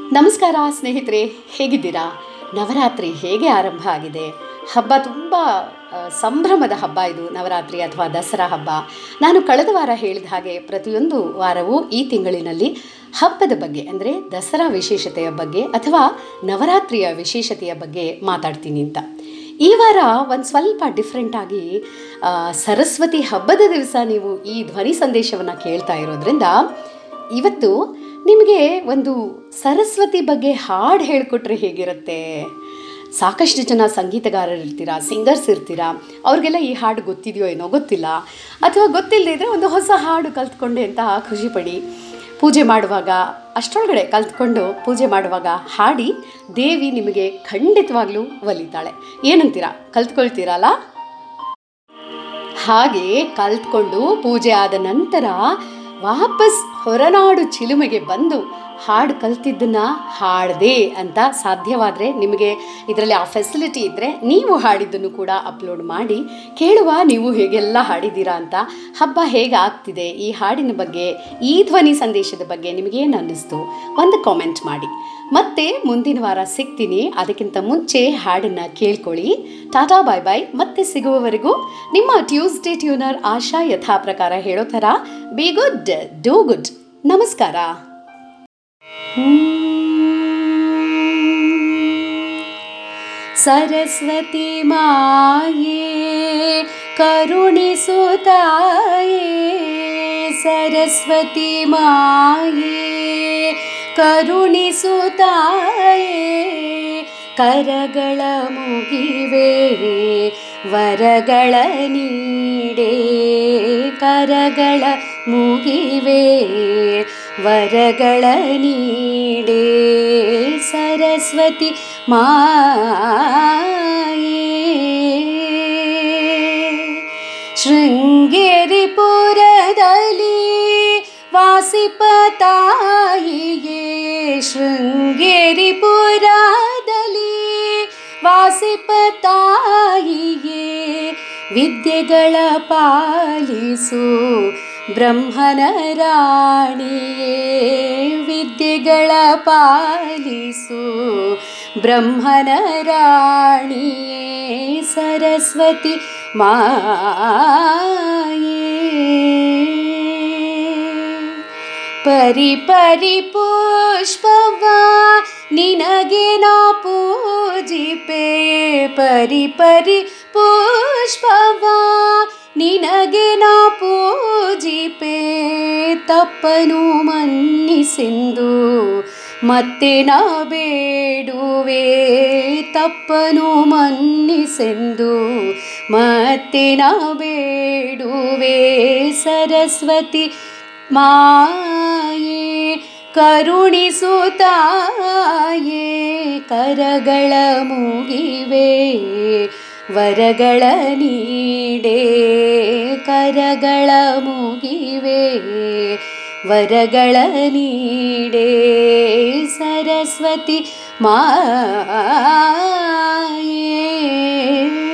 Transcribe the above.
ನಮಸ್ಕಾರ ಸ್ನೇಹಿತರೆ ಹೇಗಿದ್ದೀರಾ ನವರಾತ್ರಿ ಹೇಗೆ ಆರಂಭ ಆಗಿದೆ ಹಬ್ಬ ತುಂಬ ಆ, ಸಂಭ್ರಮದ ಹಬ್ಬ ಇದು ನವರಾತ್ರಿ ಅಥವಾ ದಸರಾ ಹಬ್ಬ ನಾನು ಕಳೆದ ವಾರ ಹೇಳಿದ ಹಾಗೆ ಪ್ರತಿಯೊಂದು ವಾರವೂ ಈ ತಿಂಗಳಿನಲ್ಲಿ ಹಬ್ಬದ ಬಗ್ಗೆ ಅಂದರೆ ದಸರಾ ವಿಶೇಷತೆಯ ಬಗ್ಗೆ ಅಥವಾ ನವರಾತ್ರಿಯ ವಿಶೇಷತೆಯ ಬಗ್ಗೆ ಮಾತಾಡ್ತೀನಿ ಅಂತ ಈ ವಾರ ಒಂದು ಸ್ವಲ್ಪ ಡಿಫ್ರೆಂಟ್ ಆಗಿ ಆ, ಸರಸ್ವತಿ ಹಬ್ಬದ ದಿವಸ ನೀವು ಈ ಧ್ವನಿ ಸಂದೇಶವನ್ನು ಕೇಳ್ತಾ ಇರೋದ್ರಿಂದ ಇವತ್ತು ನಿಮಗೆ ಒಂದು ಸರಸ್ವತಿ ಬಗ್ಗೆ ಹಾಡು ಹೇಳಿಕೊಟ್ರೆ ಹೇಗಿರುತ್ತೆ ಸಾಕಷ್ಟು ಜನ ಸಂಗೀತಗಾರರು ಇರ್ತೀರಾ ಸಿಂಗರ್ಸ್ ಇರ್ತೀರಾ ಅವ್ರಿಗೆಲ್ಲ ಈ ಹಾಡು ಗೊತ್ತಿದೆಯೋ ಏನೋ ಗೊತ್ತಿಲ್ಲ ಅಥವಾ ಗೊತ್ತಿಲ್ಲದೆ ಇದ್ದರೆ ಒಂದು ಹೊಸ ಹಾಡು ಕಲ್ತ್ಕೊಂಡೆ ಅಂತ ಖುಷಿ ಪಡಿ ಪೂಜೆ ಮಾಡುವಾಗ ಅಷ್ಟರೊಳಗಡೆ ಕಲ್ತ್ಕೊಂಡು ಪೂಜೆ ಮಾಡುವಾಗ ಹಾಡಿ ದೇವಿ ನಿಮಗೆ ಖಂಡಿತವಾಗ್ಲೂ ಒಲಿತಾಳೆ ಏನಂತೀರಾ ಕಲ್ತ್ಕೊಳ್ತೀರಲ್ಲ ಹಾಗೆ ಕಲ್ತ್ಕೊಂಡು ಪೂಜೆ ಆದ ನಂತರ ವಾಪಸ್ ಹೊರನಾಡು ಚಿಲುಮೆಗೆ ಬಂದು ಹಾಡು ಕಲ್ತಿದ್ದನ್ನ ಹಾಡದೆ ಅಂತ ಸಾಧ್ಯವಾದರೆ ನಿಮಗೆ ಇದರಲ್ಲಿ ಆ ಫೆಸಿಲಿಟಿ ಇದ್ದರೆ ನೀವು ಹಾಡಿದ್ದನ್ನು ಕೂಡ ಅಪ್ಲೋಡ್ ಮಾಡಿ ಕೇಳುವ ನೀವು ಹೇಗೆಲ್ಲ ಹಾಡಿದ್ದೀರಾ ಅಂತ ಹಬ್ಬ ಹೇಗೆ ಆಗ್ತಿದೆ ಈ ಹಾಡಿನ ಬಗ್ಗೆ ಈ ಧ್ವನಿ ಸಂದೇಶದ ಬಗ್ಗೆ ನಿಮಗೇನು ಅನ್ನಿಸ್ತು ಒಂದು ಕಾಮೆಂಟ್ ಮಾಡಿ ಮತ್ತೆ ಮುಂದಿನ ವಾರ ಸಿಗ್ತೀನಿ ಅದಕ್ಕಿಂತ ಮುಂಚೆ ಹಾಡನ್ನು ಕೇಳ್ಕೊಳ್ಳಿ ಟಾಟಾ ಬಾಯ್ ಬಾಯ್ ಮತ್ತೆ ಸಿಗುವವರೆಗೂ ನಿಮ್ಮ ಟ್ಯೂಸ್ಡೇ ಟ್ಯೂನರ್ ಆಶಾ ಯಥಾ ಪ್ರಕಾರ ಹೇಳೋ ಥರ ಬಿ ಗುಡ್ ಡೂ ಗುಡ್ ನಮಸ್ಕಾರ ಸರಸ್ವತಿ ಮಾಯೇ ಕರುಣಿಸುತ್ತಾಯೇ ಸರಸ್ವತಿ ಮಾಯೇ ಕರುಣಿಸುತ್ತಾಯೇ ಕರಗಳ ಮುಗಿವೆ ವರಗಳ ನೀಡೆ ಕರಗಳ ಮುಗಿವೆ ವರಗಳ ನೀಡೆ ಸರಸ್ವತಿ ಮಾಯೇ ಶೃಂಗೇರಿಪುರದಲ್ಲಿ ವಾಸಿಪತಾಯಿಗೆ ಶೃಂಗೇರಿಪುರದಲ್ಲಿ ವಾಸಿಪತಾಯಿಗೆ ವಿದ್ಯೆಗಳ ಪಾಲಿಸು ಬ್ರಹ್ಮನ ರಾಣಿಯೇ ವಿದ್ಯೆಗಳ ಪಾಲಿಸು ಬ್ರಹ್ಮನ ರಾಣಿಯೇ ಸರಸ್ವತಿ ಮಾಯೇ ಪರಿ ಪರಿ ಪುಷ್ಪವ ನಿನಗೆ ನಾ ಪೂಜಿಪೆ ಪರಿ ಪರಿ ಪುಷ್ಪವ ನಿನಗೆ ನಾ ಪೂಜಿಪೆ ತಪ್ಪನು ಮನ್ನಿಸೆಂದು ಮತ್ತೆ ನಾ ಬೇಡುವೆ ತಪ್ಪನು ಮನ್ನಿಸೆಂದು ಮತ್ತೆ ನಾ ಬೇಡುವೆ ಸರಸ್ವತಿ ಮಾಯೇ ಕರುಣಿಸುತ್ತಾಯೇ ಕರಗಳ ಮುಗಿವೆ ವರಗಳ ನೀಡೆ ಕರಗಳ ಮುಗಿವೆ ವರಗಳ ನೀಡೆ ಸರಸ್ವತಿ ಮಾಯೇ